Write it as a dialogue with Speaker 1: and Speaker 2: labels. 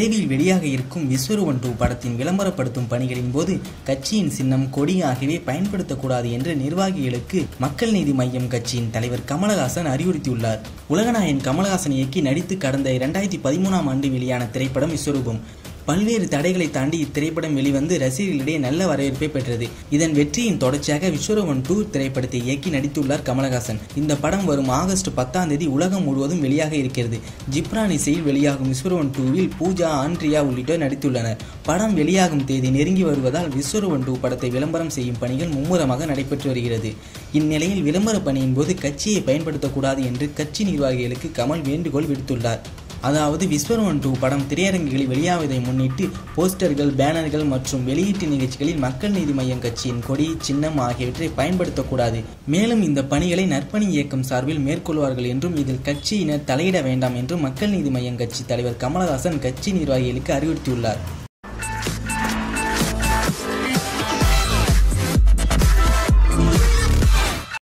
Speaker 1: விரைவில் வெளியாக இருக்கும் விஸ்வரூபன் டூ படத்தின் விளம்பரப்படுத்தும் பணிகளின் போது கட்சியின் சின்னம் கொடி ஆகியவை பயன்படுத்தக்கூடாது என்று நிர்வாகிகளுக்கு மக்கள் நீதி மையம் கட்சியின் தலைவர் கமலஹாசன் அறிவுறுத்தியுள்ளார் உலகநாயகன் கமலஹாசன் இயக்கி நடித்து கடந்த இரண்டாயிரத்தி பதிமூணாம் ஆண்டு வெளியான திரைப்படம் விஸ்வரூபம் பல்வேறு தடைகளை தாண்டி இத்திரைப்படம் வெளிவந்து ரசிகர்களிடையே நல்ல வரவேற்பை பெற்றது இதன் வெற்றியின் தொடர்ச்சியாக விஸ்வரூபன் டூ திரைப்படத்தை இயக்கி நடித்துள்ளார் கமலஹாசன் இந்த படம் வரும் ஆகஸ்ட் பத்தாம் தேதி உலகம் முழுவதும் வெளியாக இருக்கிறது ஜிப்ரான் இசையில் வெளியாகும் விஸ்வரூபன் டூவில் பூஜா ஆண்ட்ரியா உள்ளிட்டோர் நடித்துள்ளனர் படம் வெளியாகும் தேதி நெருங்கி வருவதால் விஸ்வரூபன் டூ படத்தை விளம்பரம் செய்யும் பணிகள் மும்முரமாக நடைபெற்று வருகிறது இந்நிலையில் விளம்பர பணியின் போது கட்சியை பயன்படுத்தக்கூடாது என்று கட்சி நிர்வாகிகளுக்கு கமல் வேண்டுகோள் விடுத்துள்ளார் அதாவது விஸ்வரூபன் டூ படம் திரையரங்குகளில் வெளியாவதை முன்னிட்டு போஸ்டர்கள் பேனர்கள் மற்றும் வெளியீட்டு நிகழ்ச்சிகளில் மக்கள் நீதி மையம் கட்சியின் கொடி சின்னம் ஆகியவற்றை பயன்படுத்தக்கூடாது மேலும் இந்த பணிகளை நற்பணி இயக்கம் சார்பில் மேற்கொள்வார்கள் என்றும் இதில் கட்சியினர் தலையிட வேண்டாம் என்றும் மக்கள் நீதி மையம் கட்சி தலைவர் கமலஹாசன் கட்சி நிர்வாகிகளுக்கு அறிவுறுத்தியுள்ளார்